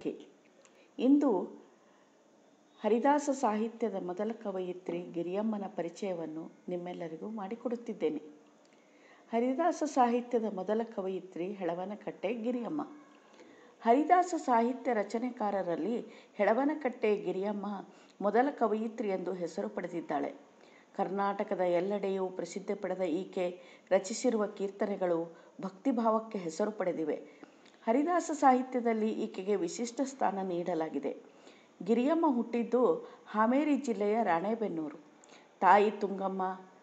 ಸಖಿ ಇಂದು ಹರಿದಾಸ ಸಾಹಿತ್ಯದ ಮೊದಲ ಕವಯಿತ್ರಿ ಗಿರಿಯಮ್ಮನ ಪರಿಚಯವನ್ನು ನಿಮ್ಮೆಲ್ಲರಿಗೂ ಮಾಡಿಕೊಡುತ್ತಿದ್ದೇನೆ ಹರಿದಾಸ ಸಾಹಿತ್ಯದ ಮೊದಲ ಕವಯಿತ್ರಿ ಹೆಳವನಕಟ್ಟೆ ಗಿರಿಯಮ್ಮ ಹರಿದಾಸ ಸಾಹಿತ್ಯ ರಚನೆಕಾರರಲ್ಲಿ ಹೆಳವನಕಟ್ಟೆ ಗಿರಿಯಮ್ಮ ಮೊದಲ ಕವಯಿತ್ರಿ ಎಂದು ಹೆಸರು ಪಡೆದಿದ್ದಾಳೆ ಕರ್ನಾಟಕದ ಎಲ್ಲೆಡೆಯೂ ಪ್ರಸಿದ್ಧಿ ಪಡೆದ ಈಕೆ ರಚಿಸಿರುವ ಕೀರ್ತನೆಗಳು ಭಕ್ತಿಭಾವಕ್ಕೆ ಹೆಸರು ಪಡೆದಿವೆ ಹರಿದಾಸ ಸಾಹಿತ್ಯದಲ್ಲಿ ಈಕೆಗೆ ವಿಶಿಷ್ಟ ಸ್ಥಾನ ನೀಡಲಾಗಿದೆ ಗಿರಿಯಮ್ಮ ಹುಟ್ಟಿದ್ದು ಹಾವೇರಿ ಜಿಲ್ಲೆಯ ರಾಣೆಬೆನ್ನೂರು ತಾಯಿ ತುಂಗಮ್ಮ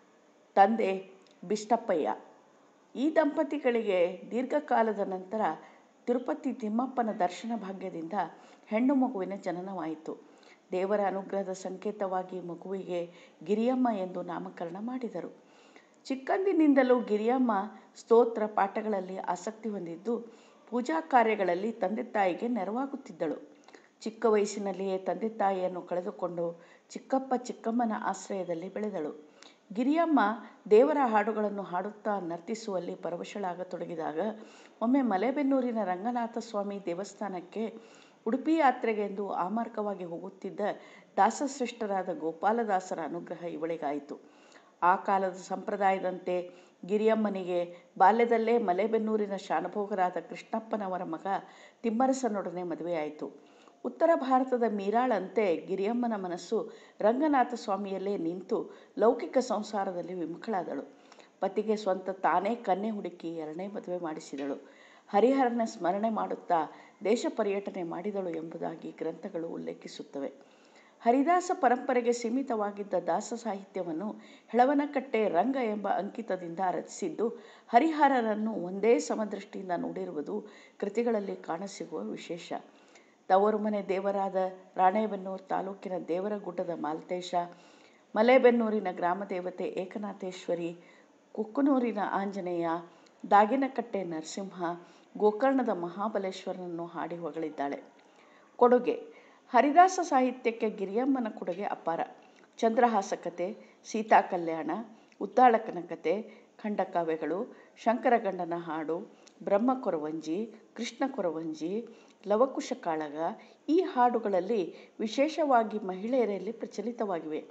ತಂದೆ ಬಿಷ್ಟಪ್ಪಯ್ಯ ಈ ದಂಪತಿಗಳಿಗೆ ದೀರ್ಘಕಾಲದ ನಂತರ ತಿರುಪತಿ ತಿಮ್ಮಪ್ಪನ ದರ್ಶನ ಭಾಗ್ಯದಿಂದ ಹೆಣ್ಣು ಮಗುವಿನ ಜನನವಾಯಿತು ದೇವರ ಅನುಗ್ರಹದ ಸಂಕೇತವಾಗಿ ಮಗುವಿಗೆ ಗಿರಿಯಮ್ಮ ಎಂದು ನಾಮಕರಣ ಮಾಡಿದರು ಚಿಕ್ಕಂದಿನಿಂದಲೂ ಗಿರಿಯಮ್ಮ ಸ್ತೋತ್ರ ಪಾಠಗಳಲ್ಲಿ ಆಸಕ್ತಿ ಹೊಂದಿದ್ದು ಪೂಜಾ ಕಾರ್ಯಗಳಲ್ಲಿ ತಂದೆ ತಾಯಿಗೆ ನೆರವಾಗುತ್ತಿದ್ದಳು ಚಿಕ್ಕ ವಯಸ್ಸಿನಲ್ಲಿಯೇ ತಂದೆ ತಾಯಿಯನ್ನು ಕಳೆದುಕೊಂಡು ಚಿಕ್ಕಪ್ಪ ಚಿಕ್ಕಮ್ಮನ ಆಶ್ರಯದಲ್ಲಿ ಬೆಳೆದಳು ಗಿರಿಯಮ್ಮ ದೇವರ ಹಾಡುಗಳನ್ನು ಹಾಡುತ್ತಾ ನರ್ತಿಸುವಲ್ಲಿ ಪರವಶಳಾಗತೊಡಗಿದಾಗ ಒಮ್ಮೆ ಮಲೆಬೆನ್ನೂರಿನ ರಂಗನಾಥ ಸ್ವಾಮಿ ದೇವಸ್ಥಾನಕ್ಕೆ ಉಡುಪಿ ಯಾತ್ರೆಗೆ ಎಂದು ಆಮಾರ್ಗವಾಗಿ ಹೋಗುತ್ತಿದ್ದ ದಾಸಶ್ರೇಷ್ಠರಾದ ಗೋಪಾಲದಾಸರ ಅನುಗ್ರಹ ಇವಳಿಗಾಯಿತು ಆ ಕಾಲದ ಸಂಪ್ರದಾಯದಂತೆ ಗಿರಿಯಮ್ಮನಿಗೆ ಬಾಲ್ಯದಲ್ಲೇ ಮಲೆಬೆನ್ನೂರಿನ ಶಾನುಭೋಗರಾದ ಕೃಷ್ಣಪ್ಪನವರ ಮಗ ತಿಮ್ಮರಸನೊಡನೆ ಮದುವೆಯಾಯಿತು ಉತ್ತರ ಭಾರತದ ಮೀರಾಳಂತೆ ಗಿರಿಯಮ್ಮನ ಮನಸ್ಸು ರಂಗನಾಥ ಸ್ವಾಮಿಯಲ್ಲೇ ನಿಂತು ಲೌಕಿಕ ಸಂಸಾರದಲ್ಲಿ ವಿಮುಖಳಾದಳು ಪತಿಗೆ ಸ್ವಂತ ತಾನೇ ಕನ್ಯೆ ಹುಡುಕಿ ಎರಡನೇ ಮದುವೆ ಮಾಡಿಸಿದಳು ಹರಿಹರನ ಸ್ಮರಣೆ ಮಾಡುತ್ತಾ ದೇಶ ಪರ್ಯಟನೆ ಮಾಡಿದಳು ಎಂಬುದಾಗಿ ಗ್ರಂಥಗಳು ಉಲ್ಲೇಖಿಸುತ್ತವೆ ಹರಿದಾಸ ಪರಂಪರೆಗೆ ಸೀಮಿತವಾಗಿದ್ದ ದಾಸ ಸಾಹಿತ್ಯವನ್ನು ಹೆಳವನಕಟ್ಟೆ ರಂಗ ಎಂಬ ಅಂಕಿತದಿಂದ ರಚಿಸಿದ್ದು ಹರಿಹರರನ್ನು ಒಂದೇ ಸಮದೃಷ್ಟಿಯಿಂದ ನೋಡಿರುವುದು ಕೃತಿಗಳಲ್ಲಿ ಕಾಣಸಿಗುವ ವಿಶೇಷ ತವರು ಮನೆ ದೇವರಾದ ರಾಣೆಬೆನ್ನೂರು ತಾಲೂಕಿನ ದೇವರಗುಡ್ಡದ ಮಾಲ್ತೇಶ ಮಲೆಬೆನ್ನೂರಿನ ಗ್ರಾಮ ದೇವತೆ ಏಕನಾಥೇಶ್ವರಿ ಕುಕ್ಕನೂರಿನ ಆಂಜನೇಯ ದಾಗಿನಕಟ್ಟೆ ನರಸಿಂಹ ಗೋಕರ್ಣದ ಮಹಾಬಲೇಶ್ವರನನ್ನು ಹಾಡಿ ಹೊಗಳಿದ್ದಾಳೆ ಕೊಡುಗೆ ಹರಿದಾಸ ಸಾಹಿತ್ಯಕ್ಕೆ ಗಿರಿಯಮ್ಮನ ಕೊಡುಗೆ ಅಪಾರ ಚಂದ್ರಹಾಸ ಕತೆ ಸೀತಾ ಕಲ್ಯಾಣ ಉದ್ದಾಳಕನ ಕತೆ ಖಂಡಕಾವ್ಯಗಳು ಶಂಕರಗಂಡನ ಹಾಡು ಬ್ರಹ್ಮ ಕೊರವಂಜಿ ಕೃಷ್ಣ ಕೊರವಂಜಿ ಲವಕುಶ ಕಾಳಗ ಈ ಹಾಡುಗಳಲ್ಲಿ ವಿಶೇಷವಾಗಿ ಮಹಿಳೆಯರಲ್ಲಿ ಪ್ರಚಲಿತವಾಗಿವೆ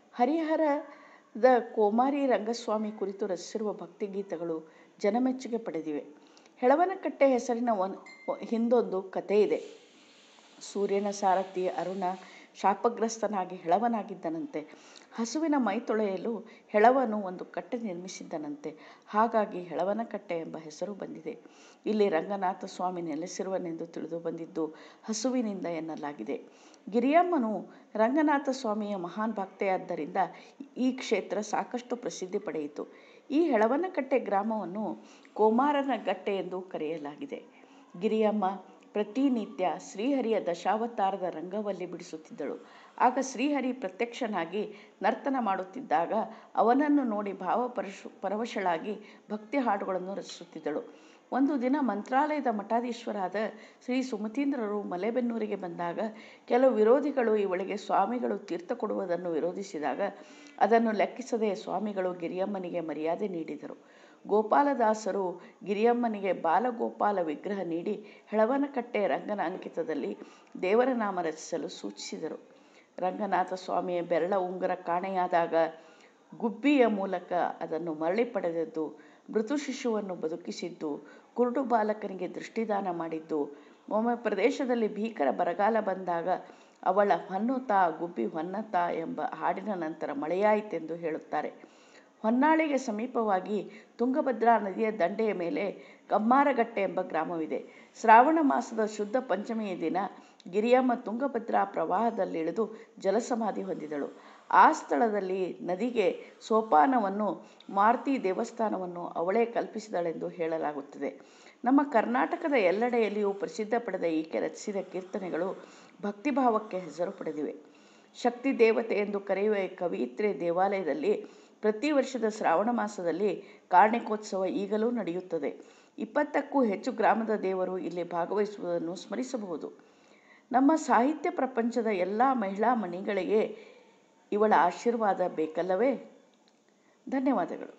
ಹರಿಹರದ ಕೋಮಾರಿ ರಂಗಸ್ವಾಮಿ ಕುರಿತು ರಚಿಸಿರುವ ಭಕ್ತಿಗೀತಗಳು ಜನಮೆಚ್ಚುಗೆ ಪಡೆದಿವೆ ಹೆಳವನಕಟ್ಟೆ ಹೆಸರಿನ ಒನ್ ಹಿಂದೊಂದು ಕಥೆ ಇದೆ ಸೂರ್ಯನ ಸಾರಥಿ ಅರುಣ ಶಾಪಗ್ರಸ್ತನಾಗಿ ಹೆಳವನಾಗಿದ್ದನಂತೆ ಹಸುವಿನ ಮೈ ತೊಳೆಯಲು ಹೆಳವನು ಒಂದು ಕಟ್ಟೆ ನಿರ್ಮಿಸಿದ್ದನಂತೆ ಹಾಗಾಗಿ ಹೆಳವನಕಟ್ಟೆ ಎಂಬ ಹೆಸರು ಬಂದಿದೆ ಇಲ್ಲಿ ರಂಗನಾಥ ಸ್ವಾಮಿ ನೆಲೆಸಿರುವನೆಂದು ತಿಳಿದು ಬಂದಿದ್ದು ಹಸುವಿನಿಂದ ಎನ್ನಲಾಗಿದೆ ಗಿರಿಯಮ್ಮನು ರಂಗನಾಥ ಸ್ವಾಮಿಯ ಮಹಾನ್ ಭಕ್ತೆಯಾದ್ದರಿಂದ ಈ ಕ್ಷೇತ್ರ ಸಾಕಷ್ಟು ಪ್ರಸಿದ್ಧಿ ಪಡೆಯಿತು ಈ ಹೆಳವನಕಟ್ಟೆ ಗ್ರಾಮವನ್ನು ಕೋಮಾರನ ಗಟ್ಟೆ ಎಂದು ಕರೆಯಲಾಗಿದೆ ಗಿರಿಯಮ್ಮ ಪ್ರತಿನಿತ್ಯ ಶ್ರೀಹರಿಯ ದಶಾವತಾರದ ರಂಗವಲ್ಲಿ ಬಿಡಿಸುತ್ತಿದ್ದಳು ಆಗ ಶ್ರೀಹರಿ ಪ್ರತ್ಯಕ್ಷನಾಗಿ ನರ್ತನ ಮಾಡುತ್ತಿದ್ದಾಗ ಅವನನ್ನು ನೋಡಿ ಭಾವ ಪರಶು ಪರವಶಳಾಗಿ ಭಕ್ತಿ ಹಾಡುಗಳನ್ನು ರಚಿಸುತ್ತಿದ್ದಳು ಒಂದು ದಿನ ಮಂತ್ರಾಲಯದ ಮಠಾಧೀಶ್ವರಾದ ಶ್ರೀ ಸುಮತೀಂದ್ರರು ಮಲೆಬೆನ್ನೂರಿಗೆ ಬಂದಾಗ ಕೆಲವು ವಿರೋಧಿಗಳು ಇವಳಿಗೆ ಸ್ವಾಮಿಗಳು ತೀರ್ಥ ಕೊಡುವುದನ್ನು ವಿರೋಧಿಸಿದಾಗ ಅದನ್ನು ಲೆಕ್ಕಿಸದೆ ಸ್ವಾಮಿಗಳು ಗಿರಿಯಮ್ಮನಿಗೆ ಮರ್ಯಾದೆ ನೀಡಿದರು ಗೋಪಾಲದಾಸರು ಗಿರಿಯಮ್ಮನಿಗೆ ಬಾಲಗೋಪಾಲ ವಿಗ್ರಹ ನೀಡಿ ಹೆಳವನಕಟ್ಟೆ ರಂಗನ ಅಂಕಿತದಲ್ಲಿ ದೇವರ ನಾಮ ರಚಿಸಲು ಸೂಚಿಸಿದರು ರಂಗನಾಥ ಸ್ವಾಮಿಯ ಬೆರಳ ಉಂಗುರ ಕಾಣೆಯಾದಾಗ ಗುಬ್ಬಿಯ ಮೂಲಕ ಅದನ್ನು ಮರಳಿ ಪಡೆದದ್ದು ಮೃತು ಶಿಶುವನ್ನು ಬದುಕಿಸಿದ್ದು ಕುರುಡು ಬಾಲಕನಿಗೆ ದೃಷ್ಟಿದಾನ ಮಾಡಿದ್ದು ಒಮ್ಮೆ ಪ್ರದೇಶದಲ್ಲಿ ಭೀಕರ ಬರಗಾಲ ಬಂದಾಗ ಅವಳ ಹೊನ್ನುತ್ತಾ ಗುಬ್ಬಿ ಹೊನ್ನತಾ ಎಂಬ ಹಾಡಿನ ನಂತರ ಮಳೆಯಾಯಿತೆಂದು ಹೇಳುತ್ತಾರೆ ಹೊನ್ನಾಳಿಗೆ ಸಮೀಪವಾಗಿ ತುಂಗಭದ್ರಾ ನದಿಯ ದಂಡೆಯ ಮೇಲೆ ಕಮ್ಮಾರಗಟ್ಟೆ ಎಂಬ ಗ್ರಾಮವಿದೆ ಶ್ರಾವಣ ಮಾಸದ ಶುದ್ಧ ಪಂಚಮಿಯ ದಿನ ಗಿರಿಯಮ್ಮ ತುಂಗಭದ್ರಾ ಪ್ರವಾಹದಲ್ಲಿಳಿದು ಜಲಸಮಾಧಿ ಹೊಂದಿದಳು ಆ ಸ್ಥಳದಲ್ಲಿ ನದಿಗೆ ಸೋಪಾನವನ್ನು ಮಾರುತಿ ದೇವಸ್ಥಾನವನ್ನು ಅವಳೇ ಕಲ್ಪಿಸಿದಳೆಂದು ಹೇಳಲಾಗುತ್ತದೆ ನಮ್ಮ ಕರ್ನಾಟಕದ ಎಲ್ಲೆಡೆಯಲ್ಲಿಯೂ ಪ್ರಸಿದ್ಧ ಪಡೆದ ಈಕೆ ರಚಿಸಿದ ಕೀರ್ತನೆಗಳು ಭಕ್ತಿಭಾವಕ್ಕೆ ಹೆಸರು ಪಡೆದಿವೆ ಶಕ್ತಿ ದೇವತೆ ಎಂದು ಕರೆಯುವ ಈ ಕವಿಯಿತ್ರೆ ದೇವಾಲಯದಲ್ಲಿ ಪ್ರತಿ ವರ್ಷದ ಶ್ರಾವಣ ಮಾಸದಲ್ಲಿ ಕಾರ್ಣಿಕೋತ್ಸವ ಈಗಲೂ ನಡೆಯುತ್ತದೆ ಇಪ್ಪತ್ತಕ್ಕೂ ಹೆಚ್ಚು ಗ್ರಾಮದ ದೇವರು ಇಲ್ಲಿ ಭಾಗವಹಿಸುವುದನ್ನು ಸ್ಮರಿಸಬಹುದು ನಮ್ಮ ಸಾಹಿತ್ಯ ಪ್ರಪಂಚದ ಎಲ್ಲ ಮಹಿಳಾ ಮಣಿಗಳಿಗೆ ಇವಳ ಆಶೀರ್ವಾದ ಬೇಕಲ್ಲವೇ ಧನ್ಯವಾದಗಳು